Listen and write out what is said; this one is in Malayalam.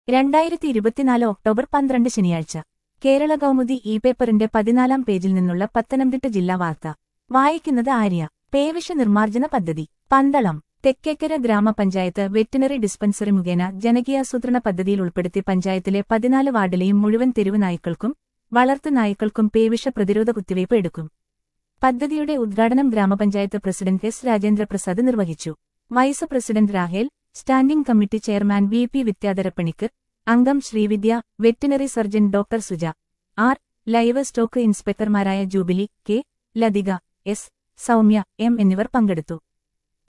രണ്ടായിരത്തി ഇരുപത്തിനാല് ഒക്ടോബർ പന്ത്രണ്ട് ശനിയാഴ്ച കേരള കൗമുദി ഇ പേപ്പറിന്റെ പതിനാലാം പേജിൽ നിന്നുള്ള പത്തനംതിട്ട ജില്ലാ വാർത്ത വായിക്കുന്നത് ആര്യ പേവിഷ നിർമ്മാർജ്ജന പദ്ധതി പന്തളം തെക്കേക്കര ഗ്രാമപഞ്ചായത്ത് വെറ്റിനറി ഡിസ്പെൻസറി മുഖേന ജനകീയാസൂത്രണ പദ്ധതിയിൽ ഉൾപ്പെടുത്തി പഞ്ചായത്തിലെ പതിനാല് വാർഡിലെയും മുഴുവൻ തെരുവ് നായ്ക്കൾക്കും വളർത്തു നായ്ക്കൾക്കും പേവിഷ പ്രതിരോധ കുത്തിവയ്പ് എടുക്കും പദ്ധതിയുടെ ഉദ്ഘാടനം ഗ്രാമപഞ്ചായത്ത് പ്രസിഡന്റ് എസ് രാജേന്ദ്രപ്രസാദ് നിർവഹിച്ചു vice president Rahel standing committee chairman V P Vidyadharappanikkar അംഗം Sreevidya veterinary surgeon doctor Suja R livestock ഇൻസ്പെക്ടർമാരായ Jubilee K Lathika S Soumya M എന്നിവർ പങ്കെടുത്തു